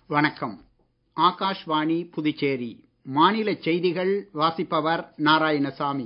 வணக்கம் ஆகாஷ்வாணி புதுச்சேரி மாநில செய்திகள் வாசிப்பவர் நாராயணசாமி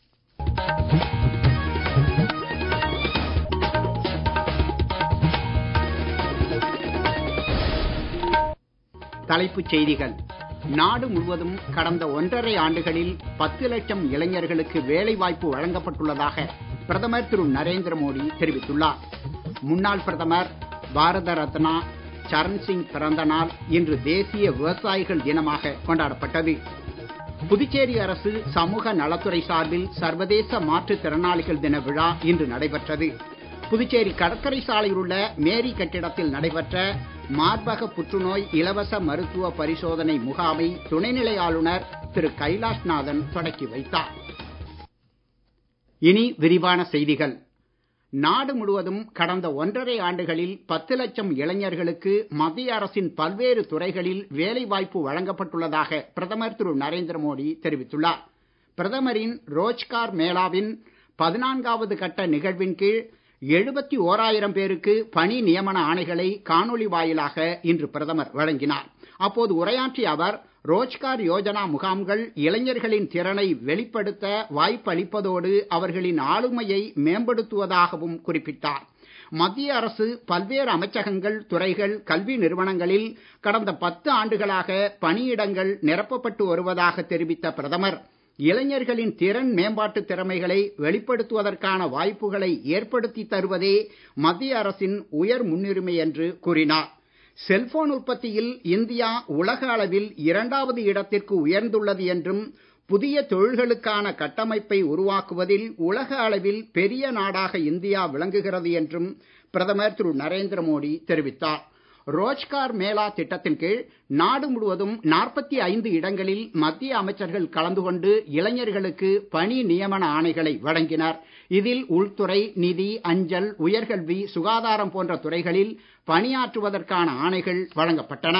தலைப்புச் செய்திகள் நாடு முழுவதும் கடந்த ஒன்றரை ஆண்டுகளில் பத்து லட்சம் இளைஞர்களுக்கு வேலை வாய்ப்பு வழங்கப்பட்டுள்ளதாக பிரதமர் திரு நரேந்திர மோடி தெரிவித்துள்ளார் முன்னாள் பிரதமர் பாரத ரத்னா சரண் சிங் பிறந்த நாள் இன்று தேசிய விவசாயிகள் தினமாக கொண்டாடப்பட்டது புதுச்சேரி அரசு சமூக நலத்துறை சார்பில் சர்வதேச மாற்றுத் திறனாளிகள் தின விழா இன்று நடைபெற்றது புதுச்சேரி கடற்கரை சாலையில் உள்ள மேரி கட்டிடத்தில் நடைபெற்ற மார்பக புற்றுநோய் இலவச மருத்துவ பரிசோதனை முகாமை துணைநிலை ஆளுநர் திரு கைலாஷ்நாதன் தொடக்கி வைத்தார் இனி விரிவான செய்திகள் நாடு முழுவதும் கடந்த ஒன்றரை ஆண்டுகளில் பத்து லட்சம் இளைஞர்களுக்கு மத்திய அரசின் பல்வேறு துறைகளில் வேலை வாய்ப்பு வழங்கப்பட்டுள்ளதாக பிரதமர் திரு நரேந்திர மோடி தெரிவித்துள்ளார் பிரதமரின் ரோஜ்கார் மேளாவின் பதினான்காவது கட்ட நிகழ்வின் கீழ் எழுபத்தி ஓராயிரம் பேருக்கு பணி நியமன ஆணைகளை காணொளி வாயிலாக இன்று பிரதமர் வழங்கினார் அப்போது உரையாற்றிய அவர் ரோஜ்கார் யோஜனா முகாம்கள் இளைஞர்களின் திறனை வெளிப்படுத்த வாய்ப்பளிப்பதோடு அவர்களின் ஆளுமையை மேம்படுத்துவதாகவும் குறிப்பிட்டார் மத்திய அரசு பல்வேறு அமைச்சகங்கள் துறைகள் கல்வி நிறுவனங்களில் கடந்த பத்து ஆண்டுகளாக பணியிடங்கள் நிரப்பப்பட்டு வருவதாக தெரிவித்த பிரதமர் இளைஞர்களின் திறன் மேம்பாட்டு திறமைகளை வெளிப்படுத்துவதற்கான வாய்ப்புகளை ஏற்படுத்தி தருவதே மத்திய அரசின் உயர் முன்னுரிமை என்று கூறினார் செல்போன் உற்பத்தியில் இந்தியா உலக அளவில் இரண்டாவது இடத்திற்கு உயர்ந்துள்ளது என்றும் புதிய தொழில்களுக்கான கட்டமைப்பை உருவாக்குவதில் உலக அளவில் பெரிய நாடாக இந்தியா விளங்குகிறது என்றும் பிரதமர் திரு நரேந்திர மோடி தெரிவித்தார் ரோஜ்கார் மேளா திட்டத்தின் கீழ் நாடு முழுவதும் நாற்பத்தி ஐந்து இடங்களில் மத்திய அமைச்சர்கள் கலந்து கொண்டு இளைஞர்களுக்கு பணி நியமன ஆணைகளை வழங்கினர் இதில் உள்துறை நிதி அஞ்சல் உயர்கல்வி சுகாதாரம் போன்ற துறைகளில் பணியாற்றுவதற்கான ஆணைகள் வழங்கப்பட்டன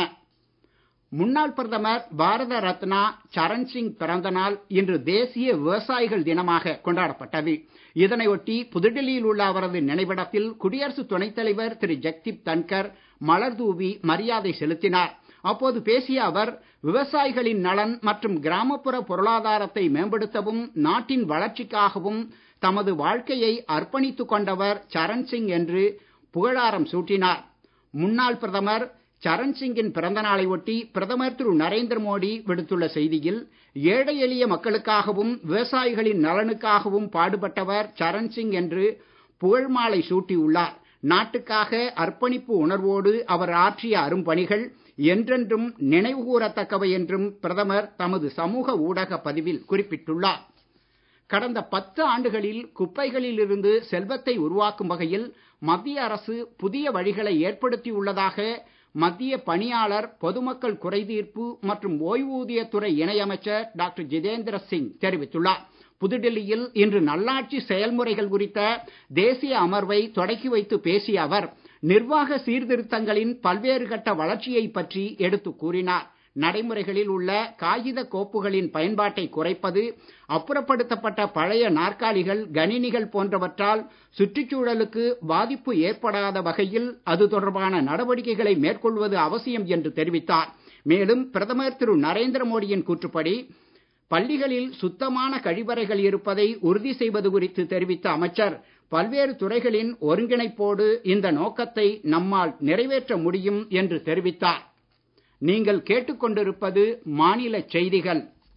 முன்னாள் பிரதமர் பாரத ரத்னா சரண் சிங் பிறந்த நாள் இன்று தேசிய விவசாயிகள் தினமாக கொண்டாடப்பட்டது இதனையொட்டி புதுடெல்லியில் உள்ள அவரது நினைவிடத்தில் குடியரசு துணைத் தலைவர் திரு ஜெக்தீப் தன்கர் மலர் தூவி மரியாதை செலுத்தினார் அப்போது பேசிய அவர் விவசாயிகளின் நலன் மற்றும் கிராமப்புற பொருளாதாரத்தை மேம்படுத்தவும் நாட்டின் வளர்ச்சிக்காகவும் தமது வாழ்க்கையை அர்ப்பணித்துக் கொண்டவர் சரண் சிங் என்று புகழாரம் சூட்டினார் முன்னாள் பிரதமர் சரண் சிங்கின் பிறந்த நாளை ஒட்டி பிரதமர் திரு நரேந்திர மோடி விடுத்துள்ள செய்தியில் ஏழை எளிய மக்களுக்காகவும் விவசாயிகளின் நலனுக்காகவும் பாடுபட்டவர் சரண் சிங் என்று புகழ் மாலை சூட்டியுள்ளார் நாட்டுக்காக அர்ப்பணிப்பு உணர்வோடு அவர் ஆற்றிய அரும்பணிகள் என்றென்றும் நினைவு கூறத்தக்கவை என்றும் பிரதமர் தமது சமூக ஊடக பதிவில் குறிப்பிட்டுள்ளார் கடந்த பத்து ஆண்டுகளில் குப்பைகளில் இருந்து செல்வத்தை உருவாக்கும் வகையில் மத்திய அரசு புதிய வழிகளை ஏற்படுத்தியுள்ளதாக மத்திய பணியாளர் பொதுமக்கள் குறைதீர்ப்பு மற்றும் ஓய்வூதியத்துறை இணையமைச்சர் டாக்டர் ஜிதேந்திர சிங் தெரிவித்துள்ளார் புதுடெல்லியில் இன்று நல்லாட்சி செயல்முறைகள் குறித்த தேசிய அமர்வை தொடக்கி வைத்து பேசிய அவர் நிர்வாக சீர்திருத்தங்களின் பல்வேறு கட்ட வளர்ச்சியை பற்றி எடுத்துக் கூறினார் நடைமுறைகளில் உள்ள காகித கோப்புகளின் பயன்பாட்டை குறைப்பது அப்புறப்படுத்தப்பட்ட பழைய நாற்காலிகள் கணினிகள் போன்றவற்றால் சுற்றுச்சூழலுக்கு பாதிப்பு ஏற்படாத வகையில் அது தொடர்பான நடவடிக்கைகளை மேற்கொள்வது அவசியம் என்று தெரிவித்தார் மேலும் பிரதமர் திரு நரேந்திர மோடியின் கூற்றுப்படி பள்ளிகளில் சுத்தமான கழிவறைகள் இருப்பதை உறுதி செய்வது குறித்து தெரிவித்த அமைச்சர் பல்வேறு துறைகளின் ஒருங்கிணைப்போடு இந்த நோக்கத்தை நம்மால் நிறைவேற்ற முடியும் என்று தெரிவித்தார் நீங்கள் கேட்டுக்கொண்டிருப்பது மாநில செய்திகள்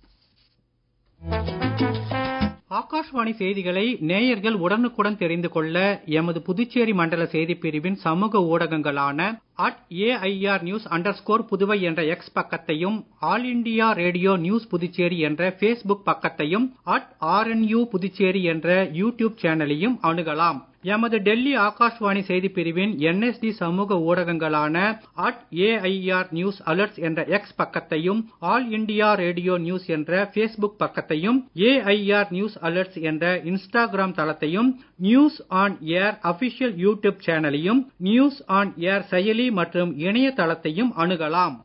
ஆகாஷ்வாணி செய்திகளை நேயர்கள் உடனுக்குடன் தெரிந்து கொள்ள எமது புதுச்சேரி மண்டல செய்திப் பிரிவின் சமூக ஊடகங்களான at AIR news under Puduvai என்ற எக்ஸ் பக்கத்தையும் all India radio news Puducherry என்ற பேஸ்புக் பக்கத்தையும் அட் ஆர்என்யூ புதுச்சேரி என்ற யூடியூப் சேனலையும் அணுகலாம் எமது டெல்லி ஆகாஷ்வாணி செய்தி பிரிவின் என்எஸ்டி சமூக ஊடகங்களான அட் ஏஐஆர் நியூஸ் அலர்ட்ஸ் என்ற எக்ஸ் பக்கத்தையும் ஆல் இண்டியா ரேடியோ நியூஸ் என்ற பேஸ்புக் பக்கத்தையும் ஏஐஆர் நியூஸ் அலர்ட்ஸ் என்ற இன்ஸ்டாகிராம் தளத்தையும் news on air official YouTube சேனலையும் நியூஸ் ஆன் ஏர் செயலி மற்றும் இணையதளத்தையும் அணுகலாம்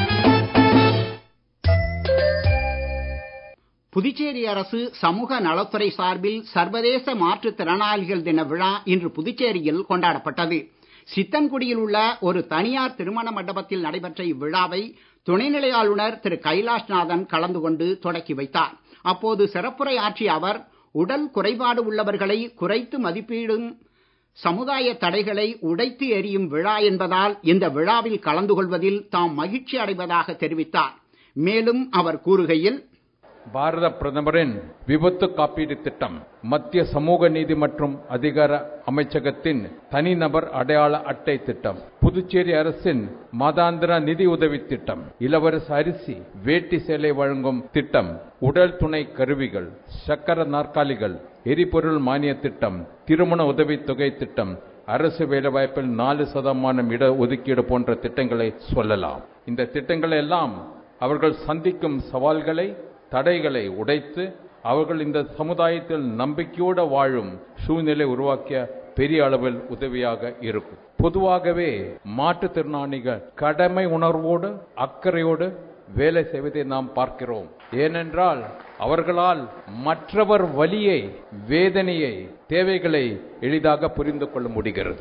புதுச்சேரி அரசு சமூக நலத்துறை சார்பில் சர்வதேச மாற்றுத் திறனாளிகள் தின விழா இன்று புதுச்சேரியில் கொண்டாடப்பட்டது சித்தன்குடியில் உள்ள ஒரு தனியார் திருமண மண்டபத்தில் நடைபெற்ற இவ்விழாவை துணைநிலை ஆளுநர் திரு கைலாஷ்நாதன் கலந்து கொண்டு தொடக்கி வைத்தார் அப்போது சிறப்புரை ஆற்றிய அவர் உடல் குறைபாடு உள்ளவர்களை குறைத்து மதிப்பீடும் சமுதாய தடைகளை உடைத்து எறியும் விழா என்பதால் இந்த விழாவில் கலந்து கொள்வதில் தாம் மகிழ்ச்சி அடைவதாக தெரிவித்தார் மேலும் அவர் கூறுகையில் பாரத பிரதமரின் விபத்து காப்பீடு திட்டம் மத்திய சமூக நீதி மற்றும் அதிகார அமைச்சகத்தின் தனிநபர் அடையாள அட்டை திட்டம் புதுச்சேரி அரசின் மாதாந்திர நிதி உதவி திட்டம் இலவச அரிசி வேட்டி சேலை வழங்கும் திட்டம் உடல் துணை கருவிகள் சக்கர நாற்காலிகள் எரிபொருள் மானிய திட்டம் திருமண உதவித்தொகை திட்டம் அரசு வேலைவாய்ப்பில் நாலு சதமானம் இட ஒதுக்கீடு போன்ற திட்டங்களை சொல்லலாம் இந்த திட்டங்கள் எல்லாம் அவர்கள் சந்திக்கும் சவால்களை தடைகளை உடைத்து அவர்கள் இந்த சமுதாயத்தில் நம்பிக்கையோடு வாழும் சூழ்நிலை உருவாக்கிய பெரிய அளவில் உதவியாக இருக்கும் பொதுவாகவே மாற்றுத்திறனாளிகள் கடமை உணர்வோடு அக்கறையோடு வேலை செய்வதை நாம் பார்க்கிறோம் ஏனென்றால் அவர்களால் மற்றவர் வலியை வேதனையை தேவைகளை எளிதாக புரிந்து கொள்ள முடிகிறது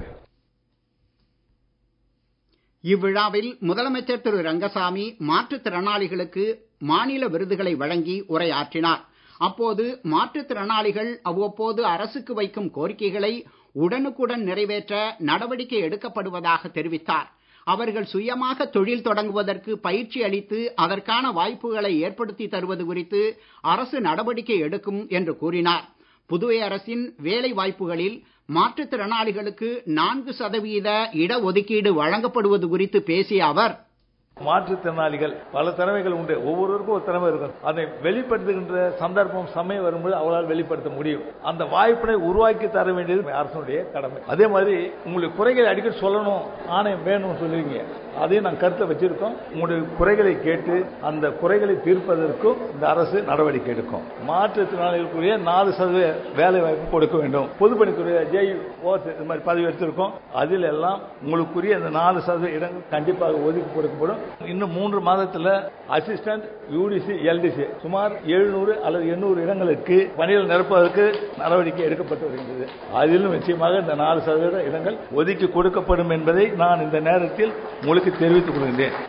இவ்விழாவில் முதலமைச்சர் திரு ரங்கசாமி மாற்றுத்திறனாளிகளுக்கு மாநில விருதுகளை வழங்கி உரையாற்றினார் அப்போது மாற்றுத்திறனாளிகள் அவ்வப்போது அரசுக்கு வைக்கும் கோரிக்கைகளை உடனுக்குடன் நிறைவேற்ற நடவடிக்கை எடுக்கப்படுவதாக தெரிவித்தார் அவர்கள் சுயமாக தொழில் தொடங்குவதற்கு பயிற்சி அளித்து அதற்கான வாய்ப்புகளை ஏற்படுத்தி தருவது குறித்து அரசு நடவடிக்கை எடுக்கும் என்று கூறினார் புதுவை அரசின் வேலை வாய்ப்புகளில் மாற்றுத்திறனாளிகளுக்கு நான்கு சதவீத இடஒதுக்கீடு வழங்கப்படுவது குறித்து பேசிய அவர் மாற்றுத்திறனாளிகள் பல திறமைகள் உண்டு ஒவ்வொருவருக்கும் ஒரு திறமை இருக்கும் அதை வெளிப்படுத்துகின்ற சந்தர்ப்பம் சமயம் வரும்போது அவளால் வெளிப்படுத்த முடியும் அந்த வாய்ப்பினை உருவாக்கி தர வேண்டியது அரசனுடைய கடமை அதே மாதிரி உங்களுக்கு குறைகளை அடிக்கடி சொல்லணும் ஆணையம் வேணும்னு சொல்லுவீங்க அதையும் நான் கருத்தை வச்சிருக்கோம் உங்களுடைய குறைகளை கேட்டு அந்த குறைகளை தீர்ப்பதற்கும் இந்த அரசு நடவடிக்கை எடுக்கும் மாற்றுத்திறனாளிகளுக்குரிய நாலு சதவீத வேலை வாய்ப்பு கொடுக்க வேண்டும் பொதுப்பணித்துறை ஜெய் ஓஸ் இது மாதிரி பதவி எடுத்திருக்கோம் அதில் எல்லாம் உங்களுக்குரிய அந்த நாலு சதவீத இடங்கள் கண்டிப்பாக ஒதுக்கி கொடுக்கப்படும் இன்னும் மூன்று மாதத்தில் அசிஸ்டன்ட் யூடிசி எல்டிசி சுமார் எழுநூறு அல்லது எண்ணூறு இடங்களுக்கு பணிகள் நிரப்புவதற்கு நடவடிக்கை எடுக்கப்பட்டு வருகின்றது அதிலும் நிச்சயமாக இந்த நாலு சதவீத இடங்கள் ஒதுக்கி கொடுக்கப்படும் என்பதை நான் இந்த நேரத்தில் உங்களுக்கு தெரிவித்துக் கொள்கின்றேன்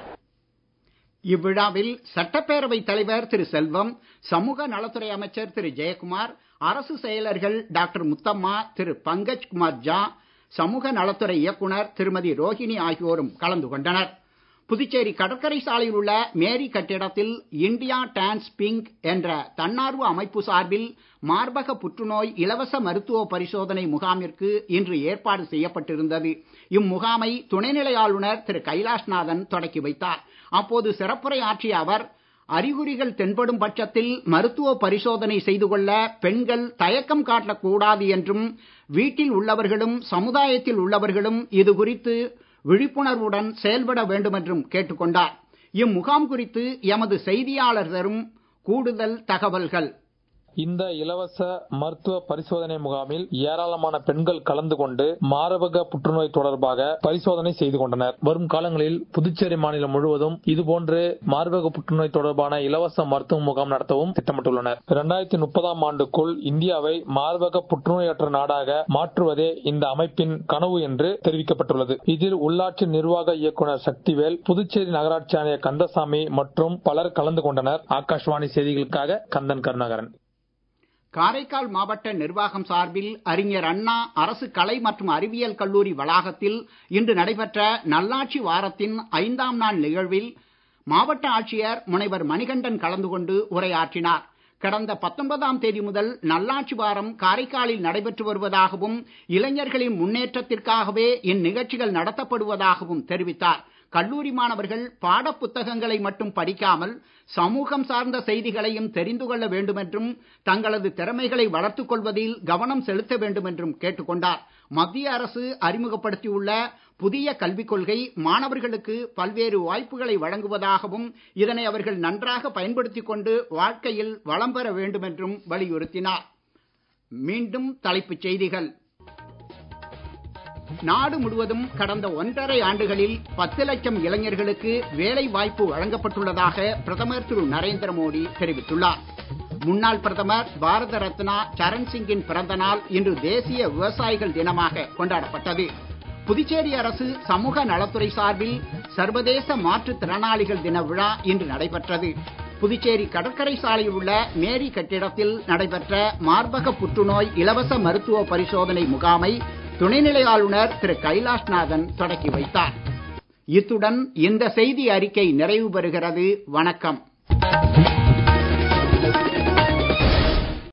இவ்விழாவில் சட்டப்பேரவைத் தலைவர் திரு செல்வம் சமூக நலத்துறை அமைச்சர் திரு ஜெயக்குமார் அரசு செயலர்கள் டாக்டர் முத்தம்மா திரு பங்கஜ் குமார் ஜா சமூக நலத்துறை இயக்குனர் திருமதி ரோஹிணி ஆகியோரும் கலந்து கொண்டனர் புதுச்சேரி கடற்கரை சாலையில் உள்ள மேரி கட்டிடத்தில் இந்தியா டான்ஸ் பிங்க் என்ற தன்னார்வ அமைப்பு சார்பில் மார்பக புற்றுநோய் இலவச மருத்துவ பரிசோதனை முகாமிற்கு இன்று ஏற்பாடு செய்யப்பட்டிருந்தது இம்முகாமை துணைநிலை ஆளுநர் திரு கைலாஷ்நாதன் தொடக்கி வைத்தார் அப்போது சிறப்புரை ஆற்றிய அவர் அறிகுறிகள் தென்படும் பட்சத்தில் மருத்துவ பரிசோதனை செய்து கொள்ள பெண்கள் தயக்கம் காட்டக்கூடாது என்றும் வீட்டில் உள்ளவர்களும் சமுதாயத்தில் உள்ளவர்களும் இது குறித்து விழிப்புணர்வுடன் செயல்பட வேண்டும் என்றும் கேட்டுக்கொண்டார் இம்முகாம் குறித்து எமது செய்தியாளர் தரும் கூடுதல் தகவல்கள் இந்த இலவச மருத்துவ பரிசோதனை முகாமில் ஏராளமான பெண்கள் கலந்து கொண்டு மாரபக புற்றுநோய் தொடர்பாக பரிசோதனை செய்து கொண்டனர் வரும் காலங்களில் புதுச்சேரி மாநிலம் முழுவதும் இதுபோன்று மார்பக புற்றுநோய் தொடர்பான இலவச மருத்துவ முகாம் நடத்தவும் திட்டமிட்டுள்ளனர் இரண்டாயிரத்தி முப்பதாம் ஆண்டுக்குள் இந்தியாவை மார்பக புற்றுநோயற்ற நாடாக மாற்றுவதே இந்த அமைப்பின் கனவு என்று தெரிவிக்கப்பட்டுள்ளது இதில் உள்ளாட்சி நிர்வாக இயக்குநர் சக்திவேல் புதுச்சேரி நகராட்சி ஆணையர் கந்தசாமி மற்றும் பலர் கலந்து கொண்டனர் ஆகாஷ்வாணி செய்திகளுக்காக கந்தன் கருணாகரன் காரைக்கால் மாவட்ட நிர்வாகம் சார்பில் அறிஞர் அண்ணா அரசு கலை மற்றும் அறிவியல் கல்லூரி வளாகத்தில் இன்று நடைபெற்ற நல்லாட்சி வாரத்தின் ஐந்தாம் நாள் நிகழ்வில் மாவட்ட ஆட்சியர் முனைவர் மணிகண்டன் கலந்து கொண்டு உரையாற்றினார் கடந்த பத்தொன்பதாம் தேதி முதல் நல்லாட்சி வாரம் காரைக்காலில் நடைபெற்று வருவதாகவும் இளைஞர்களின் முன்னேற்றத்திற்காகவே இந்நிகழ்ச்சிகள் நடத்தப்படுவதாகவும் தெரிவித்தார் கல்லூரி மாணவர்கள் பாடப் புத்தகங்களை மட்டும் படிக்காமல் சமூகம் சார்ந்த செய்திகளையும் தெரிந்து கொள்ள வேண்டும் என்றும் தங்களது திறமைகளை வளர்த்துக் கொள்வதில் கவனம் செலுத்த வேண்டும் என்றும் கேட்டுக்கொண்டார் மத்திய அரசு அறிமுகப்படுத்தியுள்ள புதிய கல்விக் கொள்கை மாணவர்களுக்கு பல்வேறு வாய்ப்புகளை வழங்குவதாகவும் இதனை அவர்கள் நன்றாக பயன்படுத்திக் கொண்டு வாழ்க்கையில் வளம் பெற வேண்டும் என்றும் வலியுறுத்தினார் மீண்டும் தலைப்புச் செய்திகள் நாடு முழுவதும் கடந்த ஒன்றரை ஆண்டுகளில் பத்து லட்சம் இளைஞர்களுக்கு வேலை வாய்ப்பு வழங்கப்பட்டுள்ளதாக பிரதமர் திரு நரேந்திர மோடி தெரிவித்துள்ளார் முன்னாள் பிரதமர் பாரத ரத்னா சரண் சிங்கின் பிறந்த நாள் இன்று தேசிய விவசாயிகள் தினமாக கொண்டாடப்பட்டது புதுச்சேரி அரசு சமூக நலத்துறை சார்பில் சர்வதேச மாற்றுத்திறனாளிகள் தின விழா இன்று நடைபெற்றது புதுச்சேரி கடற்கரை சாலையில் உள்ள மேரி கட்டிடத்தில் நடைபெற்ற மார்பக புற்றுநோய் இலவச மருத்துவ பரிசோதனை முகாமை துணைநிலை ஆளுநர் திரு கைலாஷ்நாதன் தொடக்கி வைத்தார் இத்துடன் இந்த செய்தி அறிக்கை நிறைவு பெறுகிறது வணக்கம்